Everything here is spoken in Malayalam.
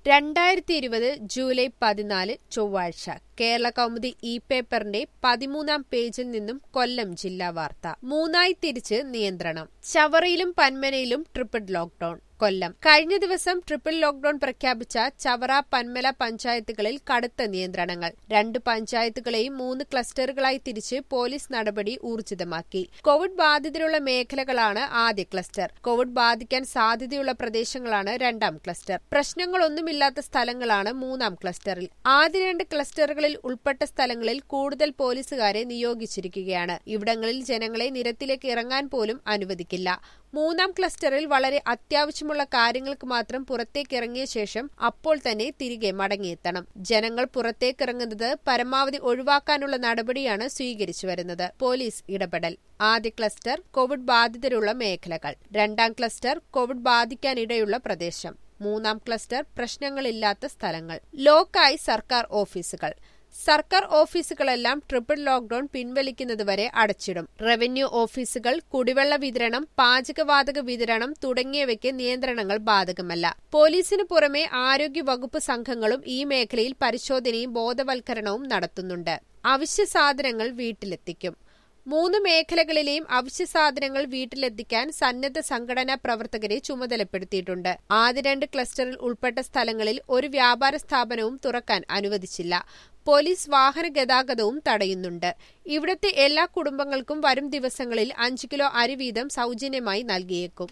രണ്ടായിരത്തി ഇരുപത് ജൂലൈ പതിനാല് ചൊവ്വാഴ്ച കേരള കൗമുദി ഇ പേപ്പറിന്റെ പതിമൂന്നാം പേജിൽ നിന്നും കൊല്ലം ജില്ലാ വാർത്ത മൂന്നായി തിരിച്ച് നിയന്ത്രണം ചവറയിലും പന്മനയിലും ട്രിപ്പിൾ ലോക്ഡൌൺ കൊല്ലം കഴിഞ്ഞ ദിവസം ട്രിപ്പിൾ ലോക്ഡൌൺ പ്രഖ്യാപിച്ച ചവറ പന്മല പഞ്ചായത്തുകളിൽ കടുത്ത നിയന്ത്രണങ്ങൾ രണ്ട് പഞ്ചായത്തുകളെയും മൂന്ന് ക്ലസ്റ്ററുകളായി തിരിച്ച് പോലീസ് നടപടി ഊർജിതമാക്കി കോവിഡ് ബാധിതരുള്ള മേഖലകളാണ് ആദ്യ ക്ലസ്റ്റർ കോവിഡ് ബാധിക്കാൻ സാധ്യതയുള്ള പ്രദേശങ്ങളാണ് രണ്ടാം ക്ലസ്റ്റർ പ്രശ്നങ്ങളൊന്നുമില്ലാത്ത സ്ഥലങ്ങളാണ് മൂന്നാം ക്ലസ്റ്ററിൽ ആദ്യ രണ്ട് ക്ലസ്റ്ററുകളിൽ ഉൾപ്പെട്ട സ്ഥലങ്ങളിൽ കൂടുതൽ പോലീസുകാരെ നിയോഗിച്ചിരിക്കുകയാണ് ഇവിടങ്ങളിൽ ജനങ്ങളെ നിരത്തിലേക്ക് ഇറങ്ങാൻ പോലും അനുവദിക്കില്ല മൂന്നാം ക്ലസ്റ്ററിൽ വളരെ അത്യാവശ്യമുള്ള കാര്യങ്ങൾക്ക് മാത്രം പുറത്തേക്ക് ഇറങ്ങിയ ശേഷം അപ്പോൾ തന്നെ തിരികെ മടങ്ങിയെത്തണം ജനങ്ങൾ പുറത്തേക്കിറങ്ങുന്നത് പരമാവധി ഒഴിവാക്കാനുള്ള നടപടിയാണ് സ്വീകരിച്ചു വരുന്നത് പോലീസ് ഇടപെടൽ ആദ്യ ക്ലസ്റ്റർ കോവിഡ് ബാധിതരുള്ള മേഖലകൾ രണ്ടാം ക്ലസ്റ്റർ കോവിഡ് ബാധിക്കാനിടയുള്ള പ്രദേശം മൂന്നാം ക്ലസ്റ്റർ പ്രശ്നങ്ങളില്ലാത്ത സ്ഥലങ്ങൾ ലോക്കായി സർക്കാർ ഓഫീസുകൾ സർക്കാർ ഓഫീസുകളെല്ലാം ട്രിപ്പിൾ ലോക്ഡൌൺ പിൻവലിക്കുന്നതുവരെ അടച്ചിടും റവന്യൂ ഓഫീസുകൾ കുടിവെള്ള വിതരണം പാചകവാതക വിതരണം തുടങ്ങിയവയ്ക്ക് നിയന്ത്രണങ്ങൾ ബാധകമല്ല പോലീസിന് പുറമെ ആരോഗ്യ വകുപ്പ് സംഘങ്ങളും ഈ മേഖലയിൽ പരിശോധനയും ബോധവൽക്കരണവും നടത്തുന്നുണ്ട് അവശ്യ സാധനങ്ങൾ വീട്ടിലെത്തിക്കും മൂന്ന് മേഖലകളിലെയും അവശ്യ സാധനങ്ങൾ വീട്ടിലെത്തിക്കാൻ സന്നദ്ധ സംഘടനാ പ്രവർത്തകരെ ചുമതലപ്പെടുത്തിയിട്ടുണ്ട് ആദ്യ രണ്ട് ക്ലസ്റ്ററിൽ ഉൾപ്പെട്ട സ്ഥലങ്ങളിൽ ഒരു വ്യാപാര സ്ഥാപനവും തുറക്കാൻ അനുവദിച്ചില്ല പോലീസ് വാഹന ഗതാഗതവും തടയുന്നുണ്ട് ഇവിടുത്തെ എല്ലാ കുടുംബങ്ങൾക്കും വരും ദിവസങ്ങളിൽ അഞ്ച് കിലോ അരി വീതം സൗജന്യമായി നൽകിയേക്കും